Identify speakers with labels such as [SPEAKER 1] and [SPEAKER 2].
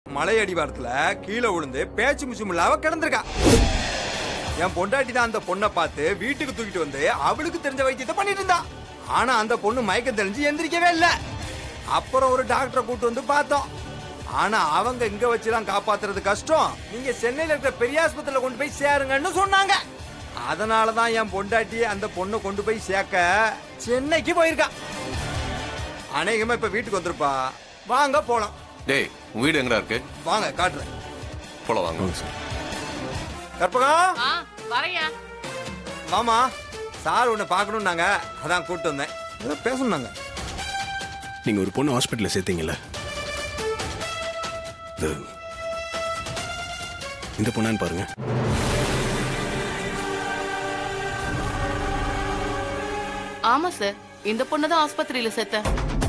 [SPEAKER 1] மலை அடிவாரத்துல கீழே விழுந்து பேச்சு முச்சுமில்லாம கிடந்திருக்கா என் பொண்டாட்டி தான் அந்த பொண்ணை பார்த்து வீட்டுக்கு தூக்கிட்டு வந்து அவளுக்கு தெரிஞ்ச வைத்தியத்தை பண்ணிட்டு இருந்தா ஆனா அந்த பொண்ணு மயக்கம் தெரிஞ்சு எந்திரிக்கவே இல்ல அப்புறம் ஒரு டாக்டரை கூட்டு வந்து பார்த்தோம் ஆனா அவங்க இங்க வச்சுதான் காப்பாத்துறது கஷ்டம் நீங்க சென்னையில இருக்கிற பெரிய ஆஸ்பத்திரியில கொண்டு போய் சேருங்கன்னு சொன்னாங்க அதனால தான் என் பொண்டாட்டி அந்த பொண்ணை கொண்டு போய் சேர்க்க சென்னைக்கு போயிருக்கா அநேகமா இப்ப வீட்டுக்கு வந்திருப்பா வாங்க போலாம்
[SPEAKER 2] டேய் உன் வீடு எங்கடா இருக்கு
[SPEAKER 1] வாங்க காட்டுறேன்
[SPEAKER 2] போல வாங்க
[SPEAKER 1] கற்பகம்
[SPEAKER 3] ஆ வரையா
[SPEAKER 1] மாமா சார் உன்னை பார்க்கணும்னாங்க அதான் கூப்பிட்டு வந்தேன் ஏதோ பேசணும்னாங்க
[SPEAKER 4] நீங்க ஒரு பொண்ணு ஹாஸ்பிட்டல்ல சேர்த்தீங்கல்ல இது இந்த பொண்ணான்னு பாருங்க
[SPEAKER 3] ஆமா சார் இந்த பொண்ணு தான் ஆஸ்பத்திரியில சேர்த்தேன்